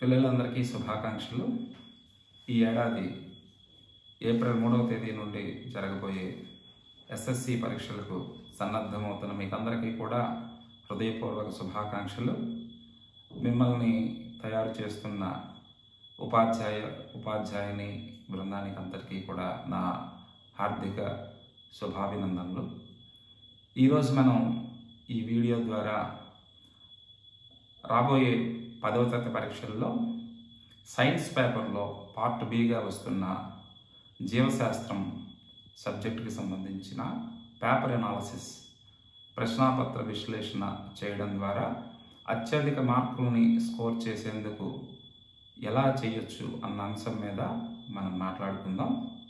పిల్లలందరికీ శుభాకాంక్షలు ఈ ఏడాది ఏప్రిల్ మూడవ తేదీ నుండి జరగబోయే ఎస్ఎస్సి పరీక్షలకు సన్నద్ధమవుతున్న మీకందరికీ కూడా హృదయపూర్వక శుభాకాంక్షలు మిమ్మల్ని తయారు చేస్తున్న ఉపాధ్యాయ ఉపాధ్యాయుని బృందానికి అందరికీ కూడా నా హార్దిక శుభాభినందనలు ఈరోజు మనం ఈ వీడియో ద్వారా రాబోయే పదవ తరగతి పరీక్షల్లో సైన్స్ పేపర్లో పార్ట్ బిగా వస్తున్న జీవశాస్త్రం సబ్జెక్టుకి సంబంధించిన పేపర్ ఎనాలసిస్ ప్రశ్నాపత్ర విశ్లేషణ చేయడం ద్వారా అత్యధిక మార్కులని స్కోర్ చేసేందుకు ఎలా చేయొచ్చు అన్న అంశం మీద మనం మాట్లాడుకుందాం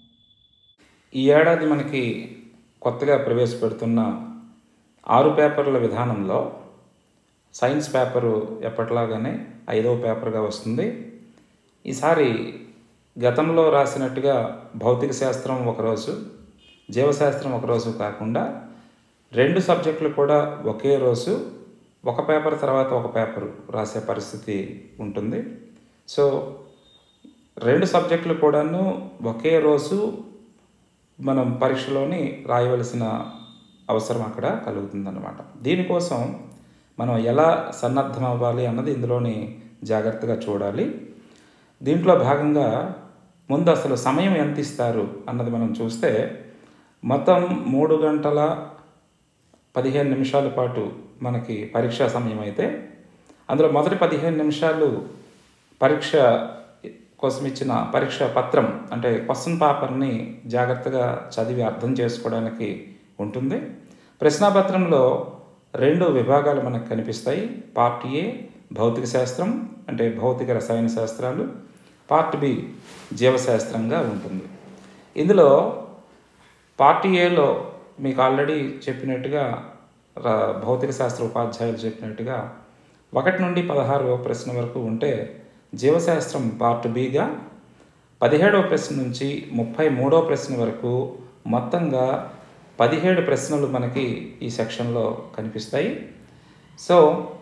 ఈ ఏడాది మనకి కొత్తగా ప్రవేశపెడుతున్న ఆరు పేపర్ల విధానంలో సైన్స్ పేపరు ఎప్పటిలాగానే ఐదవ పేపర్గా వస్తుంది ఈసారి గతంలో రాసినట్టుగా భౌతిక శాస్త్రం ఒకరోజు జీవశాస్త్రం ఒకరోజు కాకుండా రెండు సబ్జెక్టులు కూడా ఒకే రోజు ఒక పేపర్ తర్వాత ఒక పేపర్ రాసే పరిస్థితి ఉంటుంది సో రెండు సబ్జెక్టులు కూడాను ఒకే రోజు మనం పరీక్షలోని రాయవలసిన అవసరం అక్కడ కలుగుతుందన్నమాట దీనికోసం మనం ఎలా సన్నద్ధం అవ్వాలి అన్నది ఇందులోని జాగ్రత్తగా చూడాలి దీంట్లో భాగంగా ముందు అసలు సమయం ఎంత ఇస్తారు అన్నది మనం చూస్తే మొత్తం మూడు గంటల పదిహేను నిమిషాల పాటు మనకి పరీక్షా సమయం అయితే అందులో మొదటి పదిహేను నిమిషాలు పరీక్ష కోసం ఇచ్చిన పరీక్ష పత్రం అంటే క్వశ్చన్ పేపర్ని జాగ్రత్తగా చదివి అర్థం చేసుకోవడానికి ఉంటుంది ప్రశ్నాపత్రంలో రెండు విభాగాలు మనకు కనిపిస్తాయి పార్ట్ ఏ భౌతిక శాస్త్రం అంటే భౌతిక రసాయన శాస్త్రాలు పార్ట్ బి జీవశాస్త్రంగా ఉంటుంది ఇందులో పార్ట్ ఏలో మీకు ఆల్రెడీ చెప్పినట్టుగా ర- భౌతిక శాస్త్ర ఉపాధ్యాయులు చెప్పినట్టుగా ఒకటి నుండి పదహారవ ప్రశ్న వరకు ఉంటే జీవశాస్త్రం పార్ట్ బిగా పదిహేడవ ప్రశ్న నుంచి ముప్పై మూడవ ప్రశ్న వరకు మొత్తంగా పదిహేడు ప్రశ్నలు మనకి ఈ సెక్షన్లో కనిపిస్తాయి సో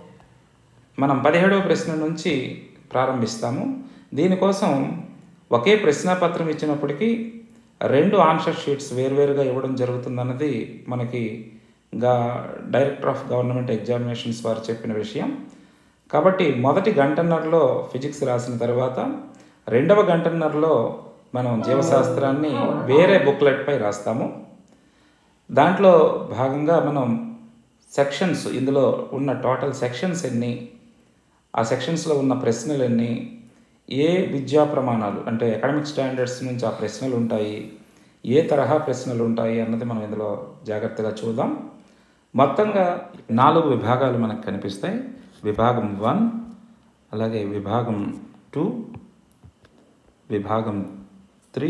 మనం పదిహేడవ ప్రశ్న నుంచి ప్రారంభిస్తాము దీనికోసం ఒకే ప్రశ్నాపత్రం ఇచ్చినప్పటికీ రెండు ఆన్సర్ షీట్స్ వేరువేరుగా ఇవ్వడం జరుగుతుందన్నది మనకి గా డైరెక్టర్ ఆఫ్ గవర్నమెంట్ ఎగ్జామినేషన్స్ వారు చెప్పిన విషయం కాబట్టి మొదటి గంటన్నరలో ఫిజిక్స్ రాసిన తర్వాత రెండవ గంటన్నరలో మనం జీవశాస్త్రాన్ని వేరే బుక్లెట్పై రాస్తాము దాంట్లో భాగంగా మనం సెక్షన్స్ ఇందులో ఉన్న టోటల్ సెక్షన్స్ ఎన్ని ఆ సెక్షన్స్లో ఉన్న ప్రశ్నలు ఎన్ని ఏ విద్యా ప్రమాణాలు అంటే అకాడమిక్ స్టాండర్డ్స్ నుంచి ఆ ప్రశ్నలు ఉంటాయి ఏ తరహా ప్రశ్నలు ఉంటాయి అన్నది మనం ఇందులో జాగ్రత్తగా చూద్దాం మొత్తంగా నాలుగు విభాగాలు మనకు కనిపిస్తాయి విభాగం వన్ అలాగే విభాగం టూ విభాగం త్రీ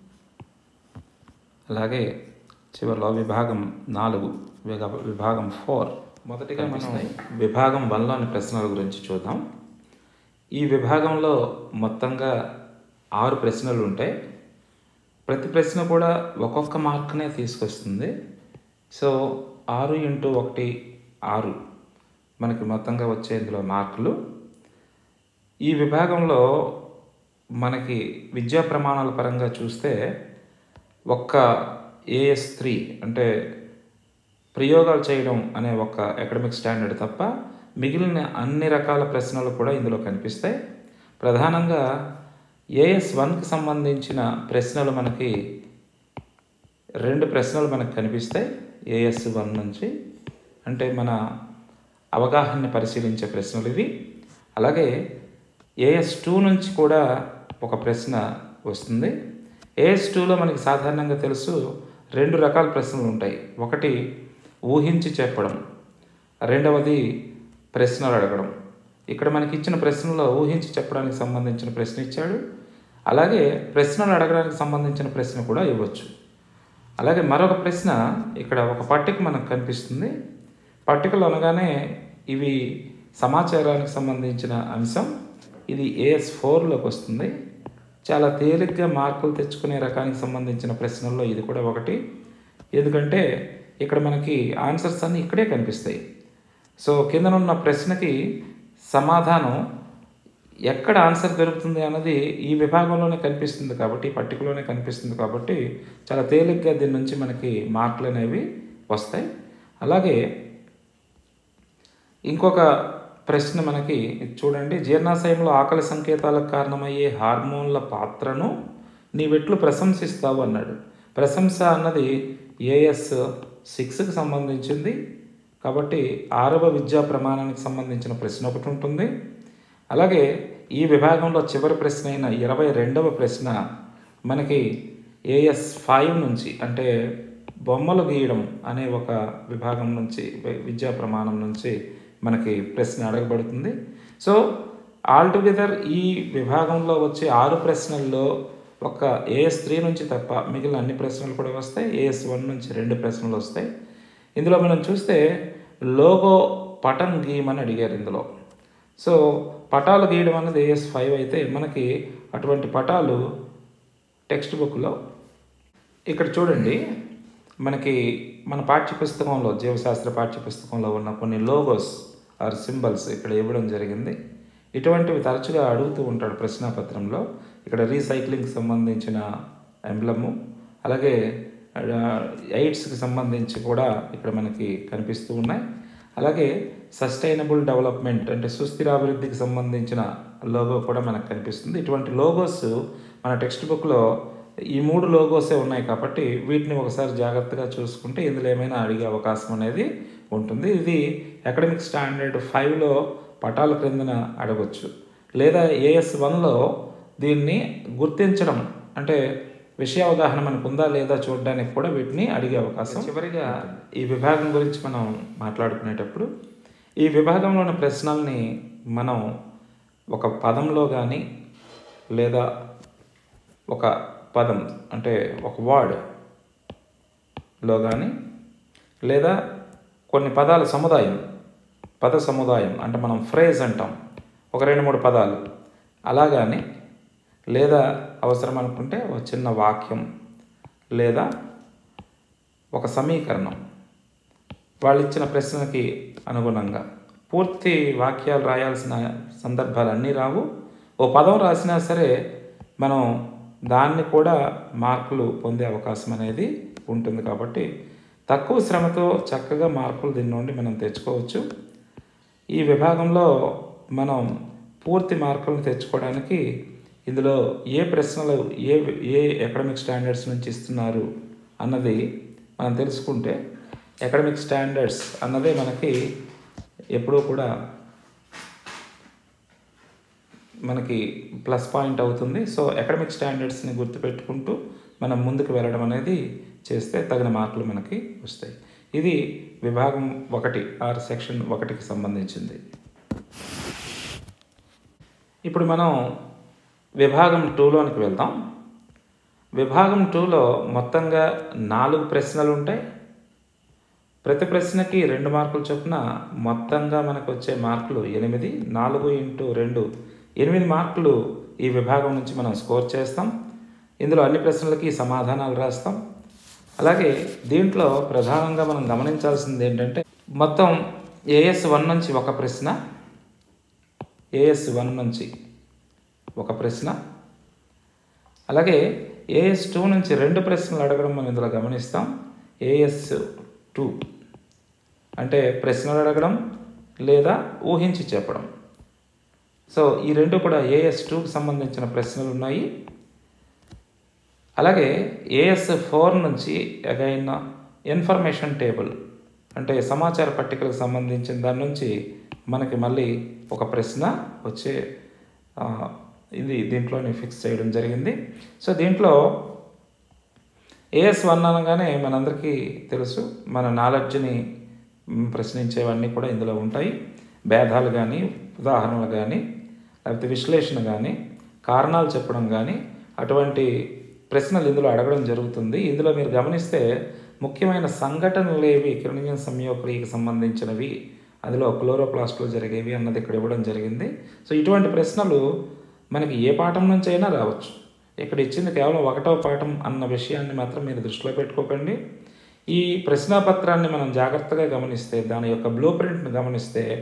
అలాగే చివరిలో విభాగం నాలుగు విభా- విభాగం ఫోర్ మొదటిగా మనం విభాగం వన్లోని ప్రశ్నల గురించి చూద్దాం ఈ విభాగంలో మొత్తంగా ఆరు ప్రశ్నలు ఉంటాయి ప్రతి ప్రశ్న కూడా ఒక్కొక్క మార్కునే తీసుకొస్తుంది సో ఆరు ఇంటూ ఒకటి ఆరు మనకి మొత్తంగా వచ్చే ఇందులో మార్కులు ఈ విభాగంలో మనకి విద్యా ప్రమాణాల పరంగా చూస్తే ఒక్క ఏఎస్ త్రీ అంటే ప్రయోగాలు చేయడం అనే ఒక అకాడమిక్ స్టాండర్డ్ తప్ప మిగిలిన అన్ని రకాల ప్రశ్నలు కూడా ఇందులో కనిపిస్తాయి ప్రధానంగా ఏఎస్ వన్కి సంబంధించిన ప్రశ్నలు మనకి రెండు ప్రశ్నలు మనకు కనిపిస్తాయి ఏఎస్ వన్ నుంచి అంటే మన అవగాహనని పరిశీలించే ప్రశ్నలు ఇవి అలాగే ఏఎస్ టూ నుంచి కూడా ఒక ప్రశ్న వస్తుంది ఏఎస్ టూలో మనకి సాధారణంగా తెలుసు రెండు రకాల ప్రశ్నలు ఉంటాయి ఒకటి ఊహించి చెప్పడం రెండవది ప్రశ్నలు అడగడం ఇక్కడ మనకి ఇచ్చిన ప్రశ్నలో ఊహించి చెప్పడానికి సంబంధించిన ప్రశ్న ఇచ్చాడు అలాగే ప్రశ్నలు అడగడానికి సంబంధించిన ప్రశ్న కూడా ఇవ్వచ్చు అలాగే మరొక ప్రశ్న ఇక్కడ ఒక పట్టిక మనకు కనిపిస్తుంది పట్టికలు అనగానే ఇవి సమాచారానికి సంబంధించిన అంశం ఇది ఏఎస్ ఫోర్లోకి వస్తుంది చాలా తేలిగ్గా మార్కులు తెచ్చుకునే రకానికి సంబంధించిన ప్రశ్నల్లో ఇది కూడా ఒకటి ఎందుకంటే ఇక్కడ మనకి ఆన్సర్స్ అన్నీ ఇక్కడే కనిపిస్తాయి సో కిందనున్న ప్రశ్నకి సమాధానం ఎక్కడ ఆన్సర్ దొరుకుతుంది అన్నది ఈ విభాగంలోనే కనిపిస్తుంది కాబట్టి ఈ పట్టికలోనే కనిపిస్తుంది కాబట్టి చాలా తేలిగ్గా దీని నుంచి మనకి మార్కులు అనేవి వస్తాయి అలాగే ఇంకొక ప్రశ్న మనకి ఇది చూడండి జీర్ణాశయంలో ఆకలి సంకేతాలకు కారణమయ్యే హార్మోన్ల పాత్రను నీవెట్లు ప్రశంసిస్తావు అన్నాడు ప్రశంస అన్నది ఏఎస్ సిక్స్కి సంబంధించింది కాబట్టి ఆరవ విద్యా ప్రమాణానికి సంబంధించిన ప్రశ్న ఒకటి ఉంటుంది అలాగే ఈ విభాగంలో చివరి ప్రశ్న అయిన ఇరవై రెండవ ప్రశ్న మనకి ఏఎస్ ఫైవ్ నుంచి అంటే బొమ్మలు గీయడం అనే ఒక విభాగం నుంచి వి- విద్యా ప్రమాణం నుంచి మనకి ప్రశ్న అడగబడుతుంది సో ఆల్టుగెదర్ ఈ విభాగంలో వచ్చే ఆరు ప్రశ్నల్లో ఒక ఏఎస్ త్రీ నుంచి తప్ప మిగిలిన అన్ని ప్రశ్నలు కూడా వస్తాయి ఏఎస్ వన్ నుంచి రెండు ప్రశ్నలు వస్తాయి ఇందులో మనం చూస్తే లోగో పటం గీయమని అడిగారు ఇందులో సో పటాలు గీయడం అనేది ఏఎస్ ఫైవ్ అయితే మనకి అటువంటి పటాలు టెక్స్ట్ బుక్లో ఇక్కడ చూడండి మనకి మన పాఠ్యపుస్తకంలో జీవశాస్త్ర పాఠ్యపుస్తకంలో ఉన్న కొన్ని లోగోస్ ఆర్ సింబల్స్ ఇక్కడ ఇవ్వడం జరిగింది ఇటువంటివి తరచుగా అడుగుతూ ఉంటాడు ప్రశ్నాపత్రంలో ఇక్కడ రీసైక్లింగ్కి సంబంధించిన ఎంబ్లము అలాగే ఎయిడ్స్కి సంబంధించి కూడా ఇక్కడ మనకి కనిపిస్తూ ఉన్నాయి అలాగే సస్టైనబుల్ డెవలప్మెంట్ అంటే సుస్థిరాభివృద్ధికి సంబంధించిన లోగో కూడా మనకు కనిపిస్తుంది ఇటువంటి లోగోస్ మన టెక్స్ట్ బుక్లో ఈ మూడు లోగోసే ఉన్నాయి కాబట్టి వీటిని ఒకసారి జాగ్రత్తగా చూసుకుంటే ఇందులో ఏమైనా అడిగే అవకాశం అనేది ఉంటుంది ఇది అకాడమిక్ స్టాండర్డ్ ఫైవ్లో పటాల క్రిందన అడగొచ్చు లేదా ఏఎస్ వన్లో దీన్ని గుర్తించడం అంటే విషయ అవగాహన మనకు ఉందా లేదా చూడడానికి కూడా వీటిని అడిగే అవకాశం చివరిగా ఈ విభాగం గురించి మనం మాట్లాడుకునేటప్పుడు ఈ విభాగంలోని ప్రశ్నల్ని మనం ఒక పదంలో కానీ లేదా ఒక పదం అంటే ఒక వర్డ్లో కానీ లేదా కొన్ని పదాల సముదాయం పద సముదాయం అంటే మనం ఫ్రేజ్ అంటాం ఒక రెండు మూడు పదాలు అలా కానీ లేదా అవసరం అనుకుంటే ఒక చిన్న వాక్యం లేదా ఒక సమీకరణం వాళ్ళు ఇచ్చిన ప్రశ్నకి అనుగుణంగా పూర్తి వాక్యాలు రాయాల్సిన సందర్భాలు అన్నీ రావు ఓ పదం రాసినా సరే మనం దాన్ని కూడా మార్కులు పొందే అవకాశం అనేది ఉంటుంది కాబట్టి తక్కువ శ్రమతో చక్కగా మార్కులు దీని నుండి మనం తెచ్చుకోవచ్చు ఈ విభాగంలో మనం పూర్తి మార్కులను తెచ్చుకోవడానికి ఇందులో ఏ ప్రశ్నలు ఏ ఏ అకాడమిక్ స్టాండర్డ్స్ నుంచి ఇస్తున్నారు అన్నది మనం తెలుసుకుంటే అకాడమిక్ స్టాండర్డ్స్ అన్నదే మనకి ఎప్పుడూ కూడా మనకి ప్లస్ పాయింట్ అవుతుంది సో అకాడమిక్ స్టాండర్డ్స్ని గుర్తుపెట్టుకుంటూ మనం ముందుకు వెళ్ళడం అనేది చేస్తే తగిన మార్కులు మనకి వస్తాయి ఇది విభాగం ఒకటి ఆర్ సెక్షన్ ఒకటికి సంబంధించింది ఇప్పుడు మనం విభాగం టూలోనికి వెళ్దాం విభాగం టూలో మొత్తంగా నాలుగు ప్రశ్నలు ఉంటాయి ప్రతి ప్రశ్నకి రెండు మార్కులు చొప్పున మొత్తంగా మనకు వచ్చే మార్కులు ఎనిమిది నాలుగు ఇంటూ రెండు ఎనిమిది మార్కులు ఈ విభాగం నుంచి మనం స్కోర్ చేస్తాం ఇందులో అన్ని ప్రశ్నలకి సమాధానాలు రాస్తాం అలాగే దీంట్లో ప్రధానంగా మనం గమనించాల్సింది ఏంటంటే మొత్తం ఏఎస్ వన్ నుంచి ఒక ప్రశ్న ఏఎస్ వన్ నుంచి ఒక ప్రశ్న అలాగే ఏఎస్ టూ నుంచి రెండు ప్రశ్నలు అడగడం మనం ఇందులో గమనిస్తాం ఏఎస్ టూ అంటే ప్రశ్నలు అడగడం లేదా ఊహించి చెప్పడం సో ఈ రెండు కూడా ఏఎస్ టూకి సంబంధించిన ప్రశ్నలు ఉన్నాయి అలాగే ఏఎస్ ఫోర్ నుంచి అగైన్ ఇన్ఫర్మేషన్ టేబుల్ అంటే సమాచార పట్టికలకు సంబంధించిన దాని నుంచి మనకి మళ్ళీ ఒక ప్రశ్న వచ్చే ఆ, ఇది దీంట్లోనే ఫిక్స్ చేయడం జరిగింది సో దీంట్లో ఏఎస్ వన్ అనగానే మనందరికీ తెలుసు మన నాలెడ్జ్ని మ్, ప్రశ్నించేవన్నీ కూడా ఇందులో ఉంటాయి భేదాలు కానీ ఉదాహరణలు కానీ లేకపోతే విశ్లేషణ కానీ కారణాలు చెప్పడం కానీ అటువంటి ప్రశ్నలు ఇందులో అడగడం జరుగుతుంది ఇందులో మీరు గమనిస్తే ముఖ్యమైన సంఘటనలు ఏవి కిరణజన సంయోక్రియకి సంబంధించినవి అందులో క్లోరోప్లాస్ట్లో జరిగేవి అన్నది ఇక్కడ ఇవ్వడం జరిగింది సో ఇటువంటి ప్రశ్నలు మనకి ఏ పాఠం నుంచి అయినా రావచ్చు ఇక్కడ ఇచ్చింది కేవలం ఒకటో పాఠం అన్న విషయాన్ని మాత్రం మీరు దృష్టిలో పెట్టుకోకండి ఈ ప్రశ్నాపత్రాన్ని మనం జాగ్రత్తగా గమనిస్తే దాని యొక్క బ్లూ ప్రింట్ను గమనిస్తే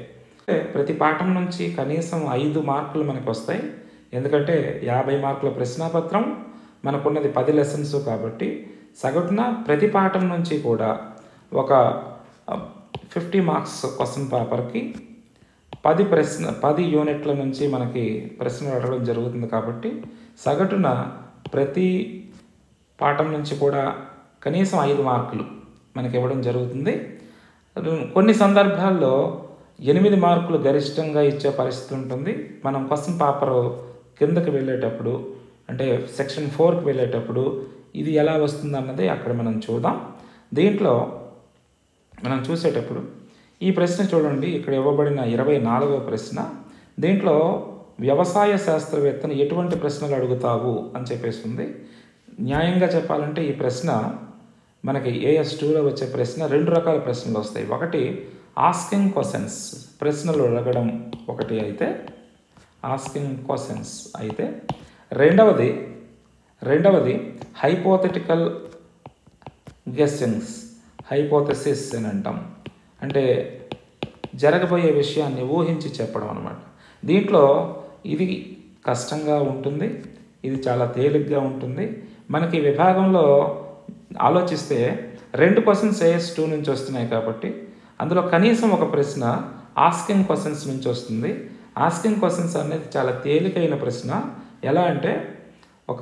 ప్రతి పాఠం నుంచి కనీసం ఐదు మార్కులు మనకు వస్తాయి ఎందుకంటే యాభై మార్కుల ప్రశ్నాపత్రం మనకున్నది పది లెసన్స్ కాబట్టి సగటున ప్రతి పాఠం నుంచి కూడా ఒక ఫిఫ్టీ మార్క్స్ క్వశ్చన్ పేపర్కి పది ప్రశ్న పది యూనిట్ల నుంచి మనకి ప్రశ్నలు అడగడం జరుగుతుంది కాబట్టి సగటున ప్రతి పాఠం నుంచి కూడా కనీసం ఐదు మార్కులు మనకి ఇవ్వడం జరుగుతుంది కొన్ని సందర్భాల్లో ఎనిమిది మార్కులు గరిష్టంగా ఇచ్చే పరిస్థితి ఉంటుంది మనం క్వశ్చన్ పేపర్ కిందకి వెళ్ళేటప్పుడు అంటే సెక్షన్ ఫోర్కి వెళ్ళేటప్పుడు ఇది ఎలా వస్తుంది అన్నది అక్కడ మనం చూద్దాం దీంట్లో మనం చూసేటప్పుడు ఈ ప్రశ్న చూడండి ఇక్కడ ఇవ్వబడిన ఇరవై నాలుగవ ప్రశ్న దీంట్లో వ్యవసాయ శాస్త్రవేత్తను ఎటువంటి ప్రశ్నలు అడుగుతావు అని చెప్పేసి ఉంది న్యాయంగా చెప్పాలంటే ఈ ప్రశ్న మనకి ఏఎస్ టూలో వచ్చే ప్రశ్న రెండు రకాల ప్రశ్నలు వస్తాయి ఒకటి ఆస్కింగ్ క్వశ్చన్స్ ప్రశ్నలు అడగడం ఒకటి అయితే ఆస్కింగ్ క్వశ్చన్స్ అయితే రెండవది రెండవది హైపోథెటికల్ గెస్సింగ్స్ హైపోథసిస్ అని అంటాం అంటే జరగబోయే విషయాన్ని ఊహించి చెప్పడం అనమాట దీంట్లో ఇది కష్టంగా ఉంటుంది ఇది చాలా తేలిగ్గా ఉంటుంది మనకి విభాగంలో ఆలోచిస్తే రెండు క్వశ్చన్స్ ఏఎస్ టూ నుంచి వస్తున్నాయి కాబట్టి అందులో కనీసం ఒక ప్రశ్న ఆస్కింగ్ క్వశ్చన్స్ నుంచి వస్తుంది ఆస్కింగ్ క్వశ్చన్స్ అనేది చాలా తేలికైన ప్రశ్న ఎలా అంటే ఒక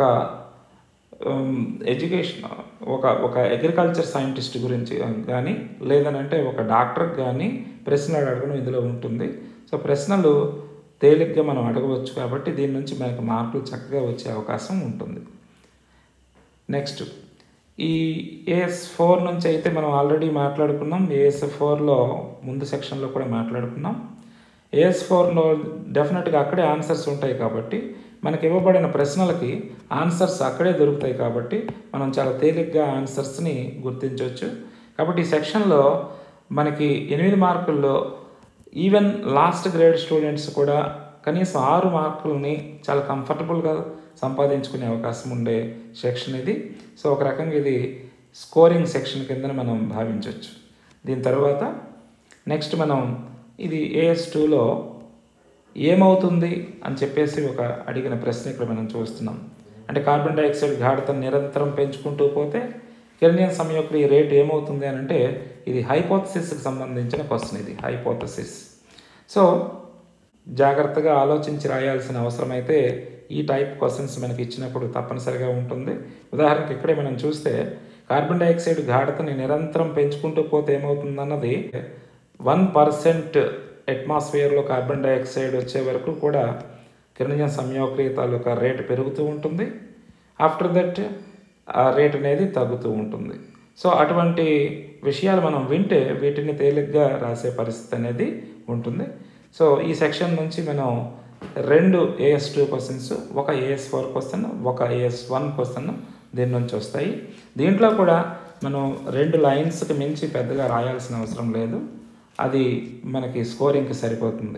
ఎడ్యుకేషన్ ఒక ఒక అగ్రికల్చర్ సైంటిస్ట్ గురించి కానీ లేదనంటే ఒక డాక్టర్కి కానీ ప్రశ్నలు అడగడం ఇందులో ఉంటుంది సో ప్రశ్నలు తేలిగ్గా మనం అడగవచ్చు కాబట్టి దీని నుంచి మనకు మార్కులు చక్కగా వచ్చే అవకాశం ఉంటుంది నెక్స్ట్ ఈ ఏఎస్ ఫోర్ నుంచి అయితే మనం ఆల్రెడీ మాట్లాడుకున్నాం ఏఎస్ ఫోర్లో ముందు సెక్షన్లో కూడా మాట్లాడుకున్నాం ఏఎస్ ఫోర్లో డెఫినెట్గా అక్కడే ఆన్సర్స్ ఉంటాయి కాబట్టి మనకి ఇవ్వబడిన ప్రశ్నలకి ఆన్సర్స్ అక్కడే దొరుకుతాయి కాబట్టి మనం చాలా తేలిగ్గా ఆన్సర్స్ని గుర్తించవచ్చు కాబట్టి ఈ సెక్షన్లో మనకి ఎనిమిది మార్కుల్లో ఈవెన్ లాస్ట్ గ్రేడ్ స్టూడెంట్స్ కూడా కనీసం ఆరు మార్కులని చాలా కంఫర్టబుల్గా సంపాదించుకునే అవకాశం ఉండే సెక్షన్ ఇది సో ఒక రకంగా ఇది స్కోరింగ్ సెక్షన్ కింద మనం భావించవచ్చు దీని తర్వాత నెక్స్ట్ మనం ఇది ఏఎస్ టూలో ఏమవుతుంది అని చెప్పేసి ఒక అడిగిన ప్రశ్న ఇక్కడ మనం చూస్తున్నాం అంటే కార్బన్ డైఆక్సైడ్ గాఢతను నిరంతరం పెంచుకుంటూ పోతే కెర్నియన్ సంయోక్రియ రేట్ ఏమవుతుంది అని అంటే ఇది హైపోథసిస్కి సంబంధించిన క్వశ్చన్ ఇది హైపోథసిస్ సో జాగ్రత్తగా ఆలోచించి రాయాల్సిన అవసరం అయితే ఈ టైప్ క్వశ్చన్స్ మనకి ఇచ్చినప్పుడు తప్పనిసరిగా ఉంటుంది ఉదాహరణకి ఇక్కడే మనం చూస్తే కార్బన్ డైఆక్సైడ్ గాఢతని నిరంతరం పెంచుకుంటూ పోతే ఏమవుతుందన్నది వన్ పర్సెంట్ అట్మాస్ఫియర్లో కార్బన్ డైఆక్సైడ్ వచ్చే వరకు కూడా కిరణజన సంయోక్రియ తాలూకా రేటు పెరుగుతూ ఉంటుంది ఆఫ్టర్ దట్ ఆ రేట్ అనేది తగ్గుతూ ఉంటుంది సో అటువంటి విషయాలు మనం వింటే వీటిని తేలిగ్గా రాసే పరిస్థితి అనేది ఉంటుంది సో ఈ సెక్షన్ నుంచి మనం రెండు ఏఎస్ టూ క్వశ్చన్స్ ఒక ఏఎస్ ఫోర్ క్వశ్చన్ ఒక ఏఎస్ వన్ క్వశ్చన్ దీని నుంచి వస్తాయి దీంట్లో కూడా మనం రెండు లైన్స్కి మించి పెద్దగా రాయాల్సిన అవసరం లేదు అది మనకి స్కోరింగ్కి సరిపోతుంది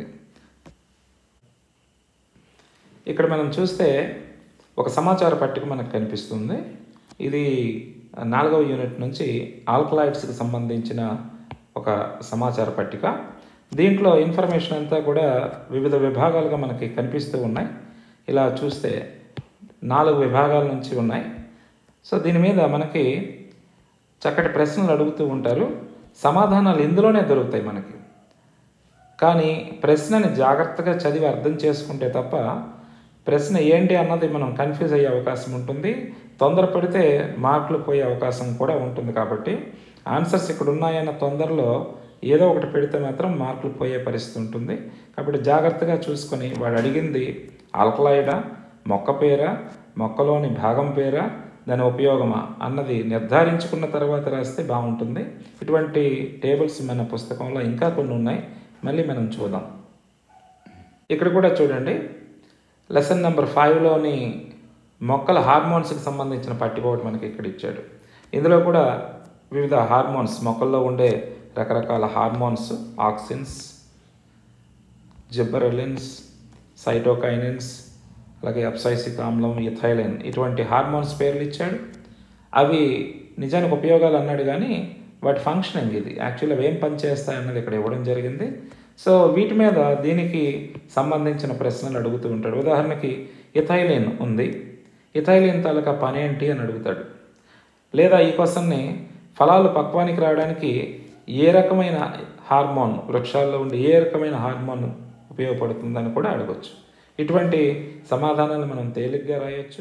ఇక్కడ మనం చూస్తే ఒక సమాచార పట్టిక మనకు కనిపిస్తుంది ఇది నాలుగవ యూనిట్ నుంచి ఆల్కలాయిడ్స్కి సంబంధించిన ఒక సమాచార పట్టిక దీంట్లో ఇన్ఫర్మేషన్ అంతా కూడా వివిధ విభాగాలుగా మనకి కనిపిస్తూ ఉన్నాయి ఇలా చూస్తే నాలుగు విభాగాల నుంచి ఉన్నాయి సో దీని మీద మనకి చక్కటి ప్రశ్నలు అడుగుతూ ఉంటారు సమాధానాలు ఇందులోనే దొరుకుతాయి మనకి కానీ ప్రశ్నని జాగ్రత్తగా చదివి అర్థం చేసుకుంటే తప్ప ప్రశ్న ఏంటి అన్నది మనం కన్ఫ్యూజ్ అయ్యే అవకాశం ఉంటుంది తొందరపడితే మార్కులు పోయే అవకాశం కూడా ఉంటుంది కాబట్టి ఆన్సర్స్ ఇక్కడ ఉన్నాయన్న తొందరలో ఏదో ఒకటి పెడితే మాత్రం మార్కులు పోయే పరిస్థితి ఉంటుంది కాబట్టి జాగ్రత్తగా చూసుకొని వాడు అడిగింది ఆల్కలాయిడా మొక్క పేరా మొక్కలోని భాగం పేరా దాని ఉపయోగమా అన్నది నిర్ధారించుకున్న తర్వాత రాస్తే బాగుంటుంది ఇటువంటి టేబుల్స్ మన పుస్తకంలో ఇంకా కొన్ని ఉన్నాయి మళ్ళీ మనం చూద్దాం ఇక్కడ కూడా చూడండి లెసన్ నెంబర్ ఫైవ్లోని మొక్కల హార్మోన్స్కి సంబంధించిన పట్టిక ఒకటి మనకి ఇక్కడ ఇచ్చాడు ఇందులో కూడా వివిధ హార్మోన్స్ మొక్కల్లో ఉండే రకరకాల హార్మోన్స్ ఆక్సిన్స్ జిబ్బరలిన్స్ సైటోకైనిన్స్ అలాగే అప్సైసిక్ ఆమ్లం ఇథైలిన్ ఇటువంటి హార్మోన్స్ పేర్లు ఇచ్చాడు అవి నిజానికి ఉపయోగాలు అన్నాడు కానీ వాటి ఫంక్షనింగ్ ఇది యాక్చువల్గా ఏం పనిచేస్తాయి అన్నది ఇక్కడ ఇవ్వడం జరిగింది సో వీటి మీద దీనికి సంబంధించిన ప్రశ్నలు అడుగుతూ ఉంటాడు ఉదాహరణకి ఇథైలిన్ ఉంది ఇథైలిన్ తాలూకా పని ఏంటి అని అడుగుతాడు లేదా ఈ క్వశ్చన్ని ఫలాలు పక్వానికి రావడానికి ఏ రకమైన హార్మోన్ వృక్షాల్లో ఉండే ఏ రకమైన హార్మోన్ ఉపయోగపడుతుందని కూడా అడగచ్చు ఇటువంటి సమాధానాలు మనం తేలిగ్గా రాయొచ్చు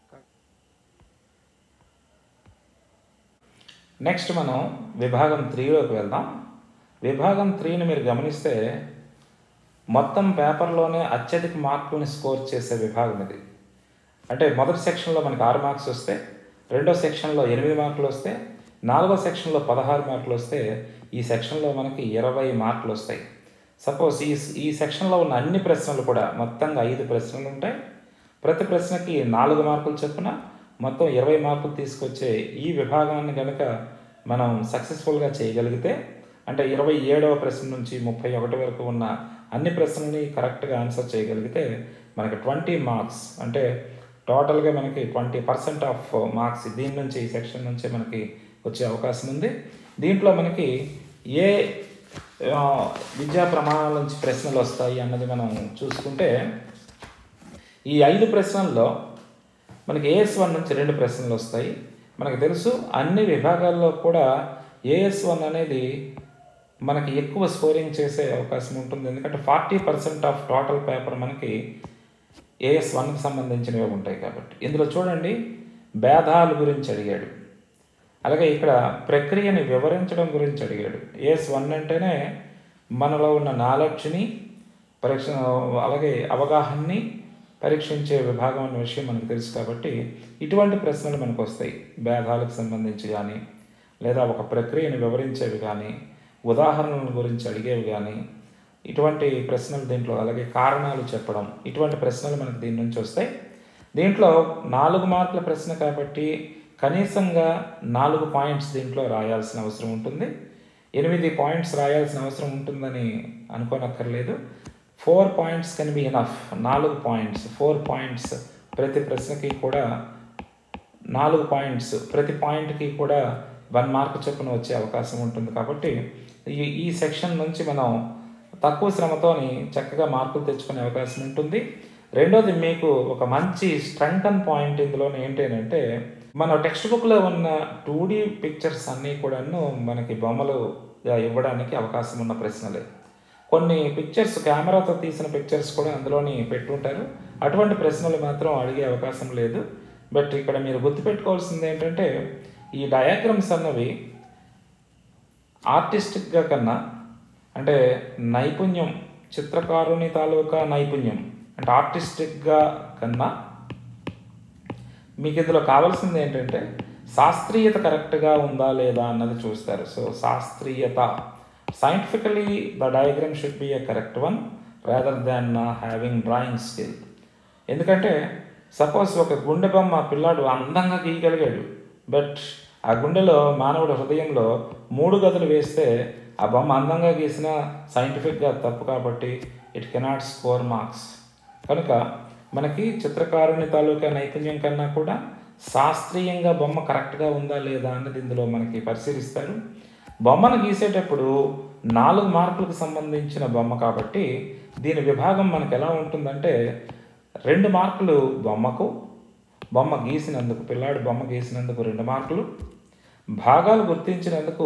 నెక్స్ట్ మనం విభాగం త్రీలోకి వెళ్దాం విభాగం త్రీని మీరు గమనిస్తే మొత్తం పేపర్లోనే అత్యధిక మార్కుల్ని స్కోర్ చేసే విభాగం ఇది అంటే మొదటి సెక్షన్లో మనకి ఆరు మార్క్స్ వస్తే రెండో సెక్షన్లో ఎనిమిది మార్కులు వస్తే నాలుగో సెక్షన్లో పదహారు మార్కులు వస్తే ఈ సెక్షన్లో మనకి ఇరవై మార్కులు వస్తాయి సపోజ్ ఈ ఈ సెక్షన్లో ఉన్న అన్ని ప్రశ్నలు కూడా మొత్తంగా ఐదు ప్రశ్నలు ఉంటాయి ప్రతి ప్రశ్నకి నాలుగు మార్కులు చొప్పున మొత్తం ఇరవై మార్కులు తీసుకొచ్చే ఈ విభాగాన్ని కనుక మనం సక్సెస్ఫుల్గా చేయగలిగితే అంటే ఇరవై ఏడవ ప్రశ్న నుంచి ముప్పై ఒకటి వరకు ఉన్న అన్ని ప్రశ్నల్ని కరెక్ట్గా ఆన్సర్ చేయగలిగితే మనకి ట్వంటీ మార్క్స్ అంటే టోటల్గా మనకి ట్వంటీ పర్సెంట్ ఆఫ్ మార్క్స్ దీని నుంచి ఈ సెక్షన్ నుంచి మనకి వచ్చే అవకాశం ఉంది దీంట్లో మనకి ఏ ఆ, విద్యా ప్రమాణాల నుంచి ప్రశ్నలు వస్తాయి అన్నది మనం చూసుకుంటే ఈ ఐదు ప్రశ్నల్లో మనకి ఏఎస్ వన్ నుంచి రెండు ప్రశ్నలు వస్తాయి మనకు తెలుసు అన్ని విభాగాల్లో కూడా ఏఎస్ వన్ అనేది మనకి ఎక్కువ స్కోరింగ్ చేసే అవకాశం ఉంటుంది ఎందుకంటే forty percent of total paper మనకి ఏఎస్ వన్కి సంబంధించినవి ఉంటాయి కాబట్టి ఇందులో చూడండి భేదాల గురించి అడిగాడు అలాగే ఇక్కడ ప్రక్రియని వివరించడం గురించి అడిగాడు ఏఎస్ వన్ అంటేనే మనలో ఉన్న నాలెడ్జ్ని పరీక్ష అలాగే అవగాహనని పరీక్షించే విభాగం అనే విషయం మనకు తెలుసు కాబట్టి ఇటువంటి ప్రశ్నలు మనకు వస్తాయి భేదాలకు సంబంధించి కానీ లేదా ఒక ప్రక్రియను వివరించేవి కానీ ఉదాహరణల గురించి అడిగేవి కానీ ఇటువంటి ప్రశ్నలు దీంట్లో అలాగే కారణాలు చెప్పడం ఇటువంటి ప్రశ్నలు మనకు దీని నుంచి వస్తాయి దీంట్లో నాలుగు మార్కుల ప్రశ్న కాబట్టి కనీసంగా నాలుగు పాయింట్స్ దీంట్లో రాయాల్సిన అవసరం ఉంటుంది ఎనిమిది పాయింట్స్ రాయాల్సిన అవసరం ఉంటుందని అనుకోనక్కర్లేదు four points can be enough నాలుగు పాయింట్స్ ఫోర్ పాయింట్స్ ప్రతి ప్రశ్నకి కూడా నాలుగు పాయింట్స్ ప్రతి పాయింట్కి కూడా వన్ మార్క్ చొప్పున వచ్చే అవకాశం ఉంటుంది కాబట్టి ఈ ఈ సెక్షన్ నుంచి మనం తక్కువ శ్రమతోని చక్కగా మార్కులు తెచ్చుకునే అవకాశం ఉంటుంది రెండోది మీకు ఒక మంచి స్ట్రెంగ్ అండ్ పాయింట్ ఇందులో ఏంటంటే మన టెక్స్ట్ బుక్లో ఉన్న టూ డి పిక్చర్స్ అన్నీ కూడాను మనకి బొమ్మలు ఇవ్వడానికి అవకాశం ఉన్న ప్రశ్నలే కొన్ని పిక్చర్స్ కెమెరాతో తీసిన పిక్చర్స్ కూడా అందులోని పెట్టుంటారు అటువంటి ప్రశ్నలు మాత్రం అడిగే అవకాశం లేదు బట్ ఇక్కడ మీరు గుర్తుపెట్టుకోవాల్సింది ఏంటంటే ఈ డయాగ్రామ్స్ అన్నవి ఆర్టిస్టిక్గా కన్నా అంటే నైపుణ్యం చిత్రకారుని తాలూకా నైపుణ్యం అంటే ఆర్టిస్టిక్గా కన్నా మీకు ఇందులో కావాల్సింది ఏంటంటే శాస్త్రీయత కరెక్ట్గా ఉందా లేదా అన్నది చూస్తారు సో శాస్త్రీయత scientifically the diagram should be a correct one rather than having drawing skill ఎందుకంటే సపోజ్ ఒక గుండె బొమ్మ పిల్లాడు అందంగా గీయగలిగాడు బట్ ఆ గుండెలో మానవుడి హృదయంలో మూడు గదులు వేస్తే ఆ బొమ్మ అందంగా గీసిన సైంటిఫిక్గా తప్పు కాబట్టి ఇట్ కెనాట్ స్కోర్ మార్క్స్ కనుక మనకి చిత్రకారుని తాలూకా నైపుణ్యం కన్నా కూడా శాస్త్రీయంగా బొమ్మ కరెక్ట్గా ఉందా లేదా అన్నది ఇందులో మనకి పరిశీలిస్తారు బొమ్మను గీసేటప్పుడు నాలుగు మార్కులకు సంబంధించిన బొమ్మ కాబట్టి దీని విభాగం మనకు ఎలా ఉంటుందంటే రెండు మార్కులు బొమ్మకు బొమ్మ గీసినందుకు పిల్లాడు బొమ్మ గీసినందుకు రెండు మార్కులు భాగాలు గుర్తించినందుకు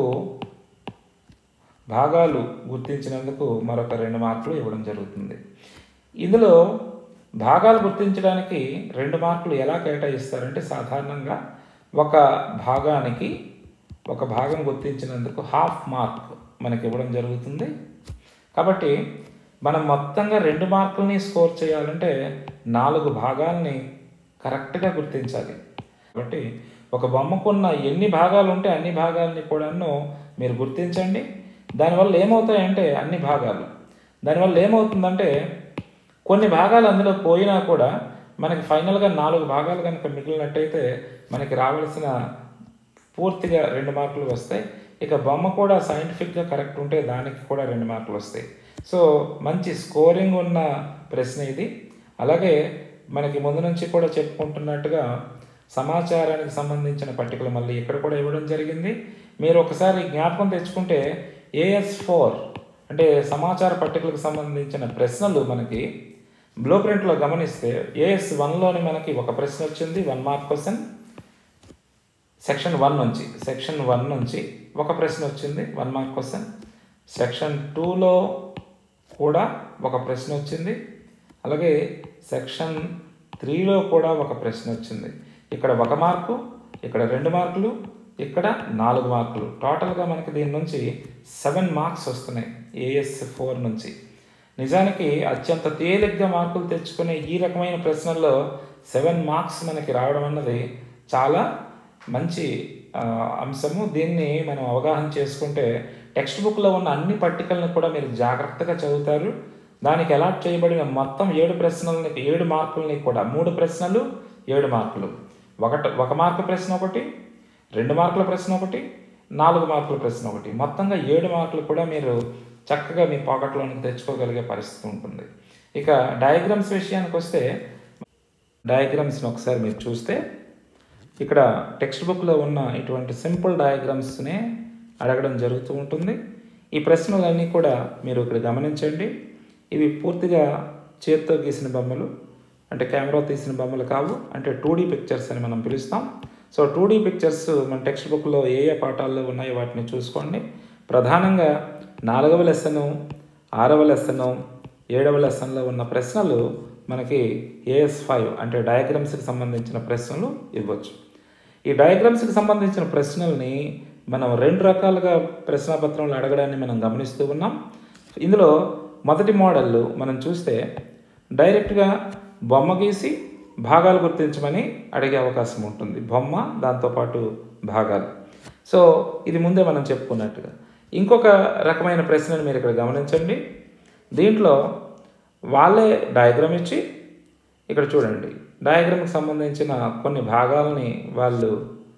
భాగాలు గుర్తించినందుకు మరొక రెండు మార్కులు ఇవ్వడం జరుగుతుంది ఇందులో భాగాలు గుర్తించడానికి రెండు మార్కులు ఎలా కేటాయిస్తారంటే సాధారణంగా ఒక భాగానికి ఒక భాగం గుర్తించినందుకు హాఫ్ మార్క్ మనకి ఇవ్వడం జరుగుతుంది కాబట్టి మనం మొత్తంగా రెండు మార్కుల్ని స్కోర్ చేయాలంటే నాలుగు భాగాల్ని కరెక్ట్గా గుర్తించాలి కాబట్టి ఒక బొమ్మకున్న ఎన్ని భాగాలు ఉంటే అన్ని భాగాల్ని కూడాను మీరు గుర్తించండి దానివల్ల ఏమవుతాయంటే అన్ని భాగాలు దానివల్ల ఏమవుతుందంటే కొన్ని భాగాలు అందులో పోయినా కూడా మనకి ఫైనల్గా నాలుగు భాగాలు కనుక మిగిలినట్టయితే మనకి రావాల్సిన పూర్తిగా రెండు మార్కులు వస్తాయి ఇక బొమ్మ కూడా సైంటిఫిక్గా కరెక్ట్ ఉంటే దానికి కూడా రెండు మార్కులు వస్తాయి సో మంచి స్కోరింగ్ ఉన్న ప్రశ్న ఇది అలాగే మనకి ముందు నుంచి కూడా చెప్పుకుంటున్నట్టుగా సమాచారానికి సంబంధించిన పట్టికలు మళ్ళీ ఇక్కడ కూడా ఇవ్వడం జరిగింది మీరు ఒకసారి జ్ఞాపకం తెచ్చుకుంటే ఏఎస్ ఫోర్ అంటే సమాచార పట్టికలకు సంబంధించిన ప్రశ్నలు మనకి బ్లూ ప్రింట్లో గమనిస్తే ఏఎస్ వన్లోని మనకి ఒక ప్రశ్న వచ్చింది one mark question section one నుంచి సెక్షన్ వన్ నుంచి ఒక ప్రశ్న వచ్చింది వన్ మార్క్ క్వశ్చన్ సెక్షన్ టూలో కూడా ఒక ప్రశ్న వచ్చింది అలాగే సెక్షన్ త్రీలో కూడా ఒక ప్రశ్న వచ్చింది ఇక్కడ ఒక మార్కు ఇక్కడ రెండు మార్కులు ఇక్కడ నాలుగు మార్కులు టోటల్గా మనకి దీని నుంచి సెవెన్ మార్క్స్ వస్తున్నాయి ఏఎస్ ఫోర్ నుంచి నిజానికి అత్యంత తేలిగ్గా మార్కులు తెచ్చుకునే ఈ రకమైన ప్రశ్నల్లో సెవెన్ మార్క్స్ మనకి రావడం అన్నది చాలా మంచి ఆ, అంశము దీన్ని మనం అవగాహన చేసుకుంటే టెక్స్ట్ బుక్లో ఉన్న అన్ని పట్టికలను కూడా మీరు జాగ్రత్తగా చదువుతారు దానికి అలాట్ చేయబడిన మొత్తం ఏడు ప్రశ్నలని ఏడు మార్కులని కూడా మూడు ప్రశ్నలు ఏడు మార్కులు ఒకటి ఒక మార్కు ప్రశ్న ఒకటి రెండు మార్కుల ప్రశ్న ఒకటి నాలుగు మార్కుల ప్రశ్న ఒకటి మొత్తంగా ఏడు మార్కులు కూడా మీరు చక్కగా మీ పాకెట్లోనికి తెచ్చుకోగలిగే పరిస్థితి ఉంటుంది ఇక డయాగ్రామ్స్ విషయానికి వస్తే డయాగ్రామ్స్ని ఒకసారి మీరు చూస్తే ఇక్కడ టెక్స్ట్ బుక్లో ఉన్న ఇటువంటి సింపుల్ డయాగ్రామ్స్నే అడగడం జరుగుతూ ఉంటుంది ఈ ప్రశ్నలన్నీ కూడా మీరు ఇక్కడ గమనించండి ఇవి పూర్తిగా చేత్తో గీసిన బొమ్మలు అంటే కెమెరా తీసిన బొమ్మలు కావు అంటే టూ డీ పిక్చర్స్ అని మనం పిలుస్తాం సో టూ డీ పిక్చర్స్ మన టెక్స్ట్ బుక్లో ఏ ఏ పాఠాల్లో ఉన్నాయో వాటిని చూసుకోండి ప్రధానంగా నాలుగవ లెసను ఆరవ లెసను ఏడవ లెసన్లో ఉన్న ప్రశ్నలు మనకి ఏఎస్ ఫైవ్ అంటే డయాగ్రామ్స్కి సంబంధించిన ప్రశ్నలు ఇవ్వచ్చు ఈ డయాగ్రామ్స్కి సంబంధించిన ప్రశ్నల్ని మనం రెండు రకాలుగా ప్రశ్నాపత్రంలో అడగడాన్ని మనం గమనిస్తూ ఉన్నాం ఇందులో మొదటి మోడల్ మనం చూస్తే డైరెక్ట్గా బొమ్మ గీసి భాగాలు గుర్తించమని అడిగే అవకాశం ఉంటుంది బొమ్మ దాంతోపాటు భాగాలు సో ఇది ముందే మనం చెప్పుకున్నట్టుగా ఇంకొక రకమైన ప్రశ్నను మీరు ఇక్కడ గమనించండి దీంట్లో వాళ్ళే డయాగ్రామ్ ఇచ్చి ఇక్కడ చూడండి డయాగ్రామ్కి సంబంధించిన కొన్ని భాగాలని వాళ్ళు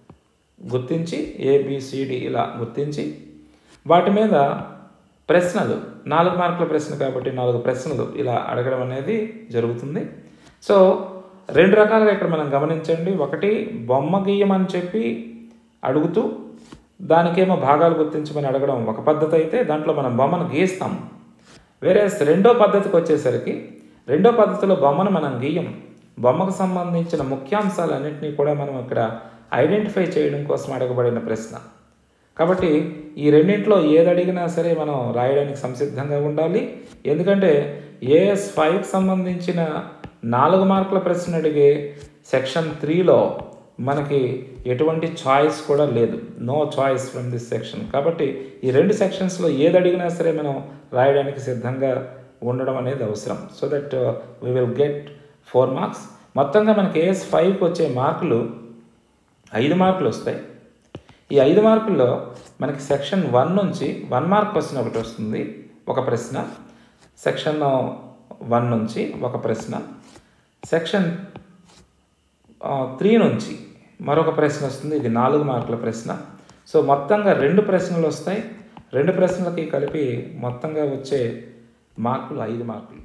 గుర్తించి ఏబిసిడి ఇలా గుర్తించి వాటి మీద ప్రశ్నలు నాలుగు మార్కుల ప్రశ్న కాబట్టి నాలుగు ప్రశ్నలు ఇలా అడగడం అనేది జరుగుతుంది సో రెండు రకాలుగా ఇక్కడ మనం గమనించండి ఒకటి బొమ్మ గీయమని చెప్పి అడుగుతూ దానికేమో భాగాలు గుర్తించమని అడగడం ఒక పద్ధతి అయితే దాంట్లో మనం బొమ్మను గీస్తాం వేరే రెండో పద్ధతికి వచ్చేసరికి రెండో పద్ధతిలో బొమ్మను మనం గీయం బొమ్మకు సంబంధించిన ముఖ్యాంశాలన్నింటినీ కూడా మనం ఇక్కడ ఐడెంటిఫై చేయడం కోసం అడగబడిన ప్రశ్న కాబట్టి ఈ రెండింటిలో ఏది అడిగినా సరే మనం రాయడానికి సంసిద్ధంగా ఉండాలి ఎందుకంటే ఏఎస్ ఫైవ్కి సంబంధించిన నాలుగు మార్కుల ప్రశ్న అడిగే సెక్షన్ త్రీలో మనకి ఎటువంటి చాయిస్ కూడా లేదు no choice from this section కాబట్టి ఈ రెండు సెక్షన్స్లో ఏది అడిగినా సరే మనం రాయడానికి సిద్ధంగా ఉండడం అనేది అవసరం so that we will get four marks మొత్తంగా మనకి ఏఎస్ ఫైవ్కి వచ్చే మార్కులు ఐదు మార్కులు వస్తాయి ఈ ఐదు మార్కుల్లో మనకి సెక్షన్ వన్ నుంచి వన్ మార్క్ క్వశ్చన్ ఒకటి వస్తుంది ఒక ప్రశ్న సెక్షన్ వన్ నుంచి ఒక ప్రశ్న సెక్షన్ త్రీ నుంచి మరొక ప్రశ్న వస్తుంది ఇది నాలుగు మార్కుల ప్రశ్న సో మొత్తంగా రెండు ప్రశ్నలు వస్తాయి రెండు ప్రశ్నలకి కలిపి మొత్తంగా వచ్చే మార్కులు ఐదు మార్కులు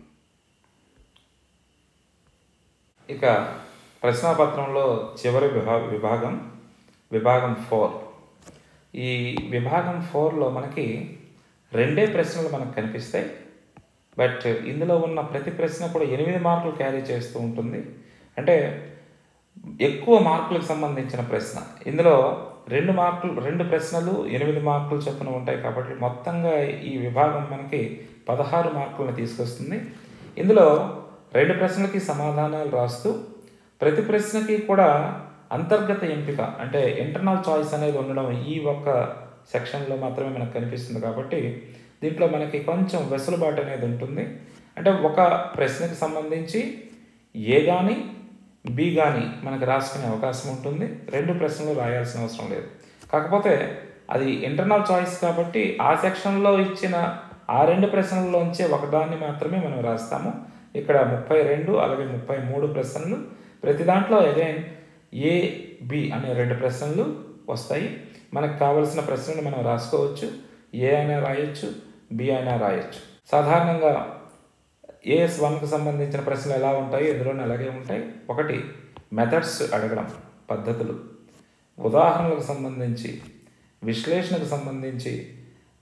ఇక ప్రశ్నాపత్రంలో చివరి విభా విభాగం విభాగం ఫోర్ ఈ విభాగం ఫోర్లో మనకి రెండే ప్రశ్నలు మనకు కనిపిస్తాయి బట్ ఇందులో ఉన్న ప్రతి ప్రశ్న కూడా ఎనిమిది మార్కులు క్యారీ చేస్తూ ఉంటుంది అంటే ఎక్కువ మార్కులకు సంబంధించిన ప్రశ్న ఇందులో రెండు మార్కులు రెండు ప్రశ్నలు ఎనిమిది మార్కులు చొప్పున ఉంటాయి కాబట్టి మొత్తంగా ఈ విభాగం మనకి పదహారు మార్కులను తీసుకొస్తుంది ఇందులో రెండు ప్రశ్నలకి సమాధానాలు రాస్తూ ప్రతి ప్రశ్నకి కూడా అంతర్గత ఎంపిక అంటే ఇంటర్నల్ చాయిస్ అనేది ఉండడం ఈ ఒక్క సెక్షన్లో మాత్రమే మనకు కనిపిస్తుంది కాబట్టి దీంట్లో మనకి కొంచెం వెసులుబాటు అనేది ఉంటుంది అంటే ఒక ప్రశ్నకి సంబంధించి ఏ కానీ బి కానీ మనకు రాసుకునే అవకాశం ఉంటుంది రెండు ప్రశ్నలు రాయాల్సిన అవసరం లేదు కాకపోతే అది ఇంటర్నల్ చాయిస్ కాబట్టి ఆ సెక్షన్లో ఇచ్చిన ఆ రెండు ప్రశ్నల్లోంచే ఒకదాన్ని మాత్రమే మనం రాస్తాము ఇక్కడ ముప్పై రెండు అలాగే ముప్పై మూడు ప్రశ్నలు ప్రతి దాంట్లో అగైన్ ఏ బి అనే రెండు ప్రశ్నలు వస్తాయి మనకు కావలసిన ప్రశ్నలు మనం రాసుకోవచ్చు ఏ అయినా రాయొచ్చు బి అయినా రాయొచ్చు సాధారణంగా ఏఎస్ వన్కి సంబంధించిన ప్రశ్నలు ఎలా ఉంటాయి ఇందులోనే అలాగే ఉంటాయి ఒకటి మెథడ్స్ అడగడం పద్ధతులు ఉదాహరణలకు సంబంధించి విశ్లేషణకు సంబంధించి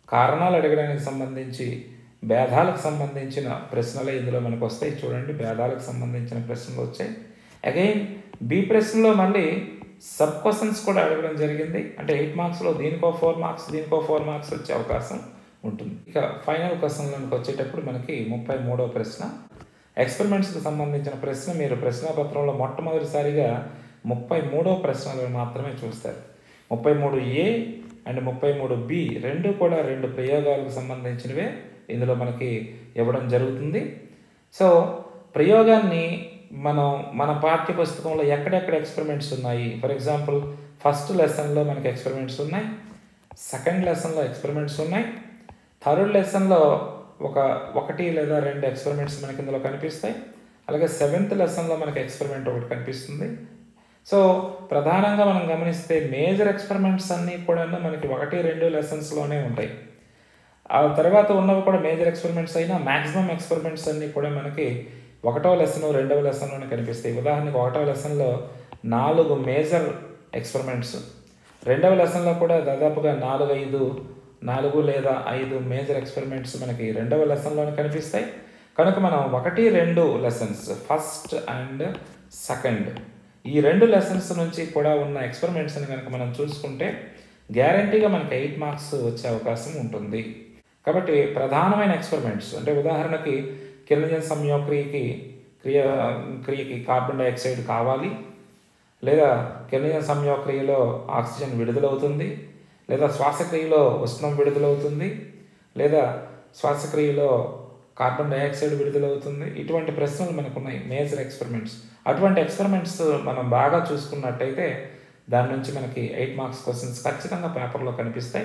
కారణాలు అడగడానికి సంబంధించి భేదాలకు సంబంధించిన ప్రశ్నలే ఇందులో మనకు వస్తాయి చూడండి భేదాలకు సంబంధించిన ప్రశ్నలు వచ్చాయి అగైన్ బి ప్రశ్నలో మళ్ళీ సబ్ క్వశ్చన్స్ కూడా అడగడం జరిగింది అంటే ఎయిట్ మార్క్స్లో దీనికో ఫోర్ మార్క్స్ దీనికో ఫోర్ మార్క్స్ వచ్చే అవకాశం ఉంటుంది ఇక ఫైనల్ క్వశ్చన్లోకి వచ్చేటప్పుడు మనకి ముప్పై మూడవ ప్రశ్న ఎక్స్పెరిమెంట్స్కి సంబంధించిన ప్రశ్న మీరు ప్రశ్నాపత్రంలో మొట్టమొదటిసారిగా ముప్పై మూడవ ప్రశ్నలు మాత్రమే చూస్తారు ముప్పై మూడు ఏ అండ్ ముప్పై మూడు బి రెండు కూడా రెండు ప్రయోగాలకు సంబంధించినవే ఇందులో మనకి ఇవ్వడం జరుగుతుంది సో ప్రయోగాన్ని మనం మన పాఠ్య పుస్తకంలో ఎక్కడెక్కడ ఎక్స్పెరిమెంట్స్ ఉన్నాయి ఫర్ ఎగ్జాంపుల్ ఫస్ట్ లెసన్లో మనకి ఎక్స్పెరిమెంట్స్ ఉన్నాయి సెకండ్ లెసన్లో ఎక్స్పెరిమెంట్స్ ఉన్నాయి థర్డ్ లెసన్లో ఒక ఒకటి లేదా రెండు ఎక్స్పెరిమెంట్స్ మనకి ఇందులో కనిపిస్తాయి అలాగే సెవెంత్ లెసన్లో మనకి ఎక్స్పెరిమెంట్ ఒకటి కనిపిస్తుంది సో ప్రధానంగా మనం గమనిస్తే మేజర్ ఎక్స్పెరిమెంట్స్ అన్నీ కూడా మనకి ఒకటి రెండు లెసన్స్లోనే ఉంటాయి ఆ తర్వాత ఉన్నవి కూడా మేజర్ ఎక్స్పెరిమెంట్స్ అయినా మ్యాక్సిమం ఎక్స్పెరిమెంట్స్ అన్నీ కూడా మనకి ఒకటో లెసన్ రెండవ లెసన్లోనే కనిపిస్తాయి ఉదాహరణకి ఒకటవ లెసన్లో నాలుగు మేజర్ ఎక్స్పెరిమెంట్స్ రెండవ లెసన్లో కూడా దాదాపుగా నాలుగు ఐదు నాలుగు లేదా ఐదు మేజర్ ఎక్స్పెరిమెంట్స్ మనకి రెండవ లెసన్లోనే కనిపిస్తాయి కనుక మనం ఒకటి రెండు లెసన్స్ ఫస్ట్ అండ్ సెకండ్ ఈ రెండు లెసన్స్ నుంచి కూడా ఉన్న ఎక్స్పెరిమెంట్స్ని కనుక మనం చూసుకుంటే గ్యారంటీగా మనకి ఎయిట్ మార్క్స్ వచ్చే అవకాశం ఉంటుంది కాబట్టి ప్రధానమైన ఎక్స్పెరిమెంట్స్ అంటే ఉదాహరణకి కిరణజన్ సంయోక్రియకి క్రియ క్రియకి కార్బన్ డైఆక్సైడ్ కావాలి లేదా కిరణజన సంయోక్రియలో ఆక్సిజన్ విడుదలవుతుంది లేదా శ్వాసక్రియలో ఉష్ణం విడుదలవుతుంది లేదా శ్వాసక్రియలో కార్బన్ డైఆక్సైడ్ విడుదలవుతుంది ఇటువంటి ప్రశ్నలు మనకు ఉన్నాయి మేజర్ ఎక్స్పెరిమెంట్స్ అటువంటి ఎక్స్పెరిమెంట్స్ మనం బాగా చూసుకున్నట్టయితే దాని నుంచి మనకి ఎయిట్ మార్క్స్ క్వశ్చన్స్ ఖచ్చితంగా పేపర్లో కనిపిస్తాయి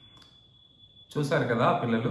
చూశారు కదా పిల్లలు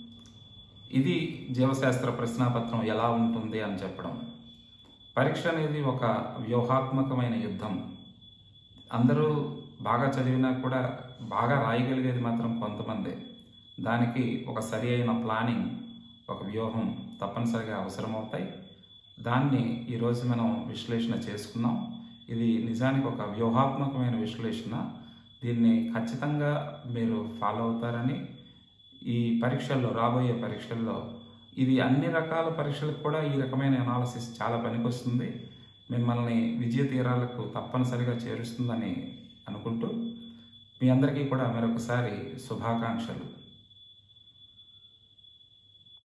ఇది జీవశాస్త్ర ప్రశ్నాపత్రం ఎలా ఉంటుంది అని చెప్పడం పరీక్ష అనేది ఒక వ్యూహాత్మకమైన యుద్ధం అందరూ బాగా చదివినా కూడా బాగా రాయగలిగేది మాత్రం కొంతమంది దానికి ఒక సరి అయిన ప్లానింగ్ ఒక వ్యూహం తప్పనిసరిగా అవసరమవుతాయి దాన్ని ఈరోజు మనం విశ్లేషణ చేసుకున్నాం ఇది నిజానికి ఒక వ్యూహాత్మకమైన విశ్లేషణ దీన్ని ఖచ్చితంగా మీరు ఫాలో అవుతారని ఈ పరీక్షల్లో రాబోయే పరీక్షల్లో ఇది అన్ని రకాల పరీక్షలకు కూడా ఈ రకమైన అనాలసిస్ చాలా పనికొస్తుంది మిమ్మల్ని విజయ తీరాలకు తప్పనిసరిగా చేరుస్తుందని అనుకుంటూ మీ అందరికీ కూడా మరొకసారి శుభాకాంక్షలు